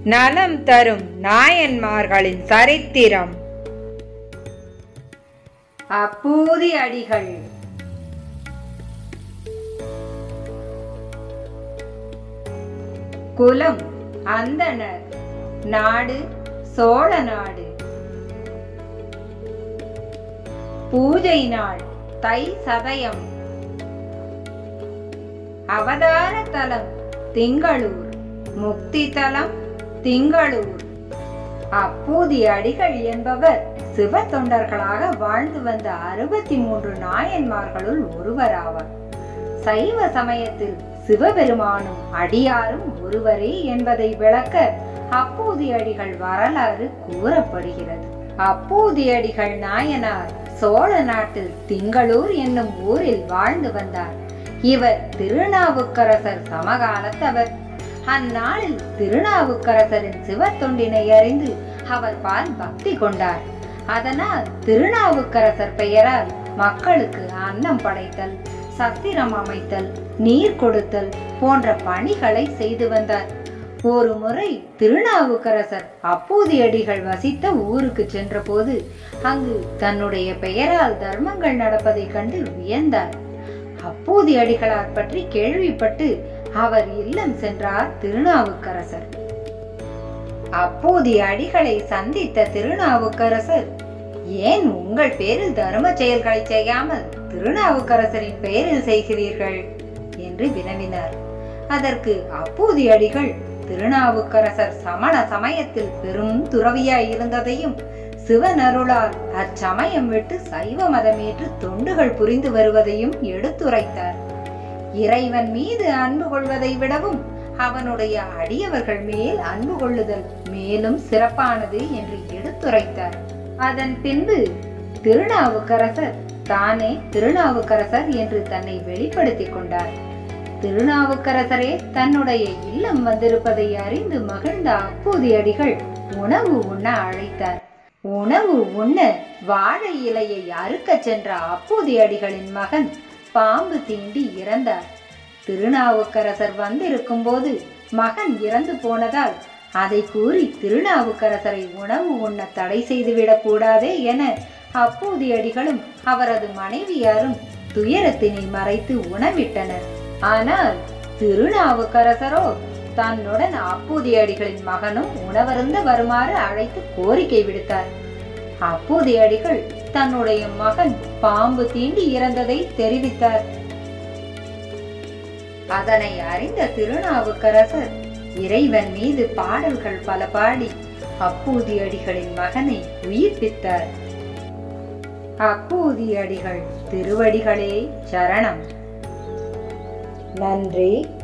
நலம் தரும் நாயன்மார்களின் சரித்திரம் அப்பூதி அடிகள் குலம் அந்தணர் நாடு சோழ நாடு பூஜை நாள் தை சதயம் அவதார தலம் திங்களூர் முக்தி தலம் திங்களூர் அப்பூதி அடிகள் என்பவர் சிவ தொண்டர்களாக வாழ்ந்து வந்த அறுபத்தி மூன்று நாயன்மார்களுள் ஒருவராவார் சைவ சமயத்தில் சிவபெருமானும் அடியாரும் ஒருவரே என்பதை விளக்க அப்பூதி அடிகள் வரலாறு கூறப்படுகிறது அப்பூதி அடிகள் நாயனார் சோழ நாட்டில் திங்களூர் என்னும் ஊரில் வாழ்ந்து வந்தார் இவர் திருநாவுக்கரசர் சமகாலத்தவர் அந்நாளில் திருநாவுக்கரசரின் சிவத்தொண்டினை அறிந்து அவர் பால் பக்தி கொண்டார் அதனால் திருநாவுக்கரசர் பெயரால் மக்களுக்கு அன்னம் படைத்தல் சத்திரம் அமைத்தல் நீர் கொடுத்தல் போன்ற பணிகளை செய்து வந்தார் ஒரு முறை திருநாவுக்கரசர் அப்பூதியடிகள் வசித்த ஊருக்கு சென்றபோது அங்கு தன்னுடைய பெயரால் தர்மங்கள் நடப்பதைக் கண்டு வியந்தார் அப்பூதி அடிகளார் பற்றி கேள்விப்பட்டு அவர் இல்லம் சென்றார் திருநாவுக்கரசர் அப்பூதி அடிகளை சந்தித்த திருநாவுக்கரசர் ஏன் உங்கள் பேரில் தர்ம செயல்களை செய்யாமல் திருநாவுக்கரசரின் பெயரில் செய்கிறீர்கள் என்று வினவினார் அதற்கு அப்பூதி அடிகள் திருநாவுக்கரசர் சமண சமயத்தில் பெரும் துறவியாய் இருந்ததையும் சிவனருளால் அச்சமயம் விட்டு சைவ மதமேற்று தொண்டுகள் புரிந்து வருவதையும் எடுத்துரைத்தார் இறைவன் மீது அன்பு கொள்வதை விடவும் அவனுடைய அடியவர்கள் மேல் அன்பு கொள்ளுதல் மேலும் சிறப்பானது என்று எடுத்துரைத்தார் அதன் பின்பு திருநாவுக்கரசர் தானே திருநாவுக்கரசர் என்று தன்னை வெளிப்படுத்திக் கொண்டார் திருநாவுக்கரசரே தன்னுடைய இல்லம் வந்திருப்பதை அறிந்து மகிழ்ந்த அப்பூதியடிகள் உணவு உண்ண அழைத்தார் உணவு உண்ண வாழை இலையை அறுக்கச் சென்ற அப்பூதியடிகளின் மகன் பாம்பு தீண்டி இறந்தார் திருநாவுக்கரசர் வந்திருக்கும் போது மகன் இறந்து போனதால் அதை கூறி திருநாவுக்கரசரை உணவு உண்ண தடை செய்துவிடக் கூடாதே என அப்பூதியடிகளும் அவரது மனைவியாரும் துயரத்தினை மறைத்து உணவிட்டனர் ஆனால் திருநாவுக்கரசரோ தன்னுடன் அப்பூதியடிகளின் மகனும் உணவருந்த வருமாறு அழைத்து கோரிக்கை விடுத்தார் அப்பூதியடிகள் தன்னுடைய மகன் பாம்பு தீண்டி இறந்ததை தெரிவித்தார் அதனை அறிந்த திருநாவுக்கரசர் இறைவன் மீது பாடல்கள் பல பாடி அப்பூதியடிகளின் மகனை உயிர்ப்பித்தார் அப்பூதியடிகள் திருவடிகளே சரணம் நன்றி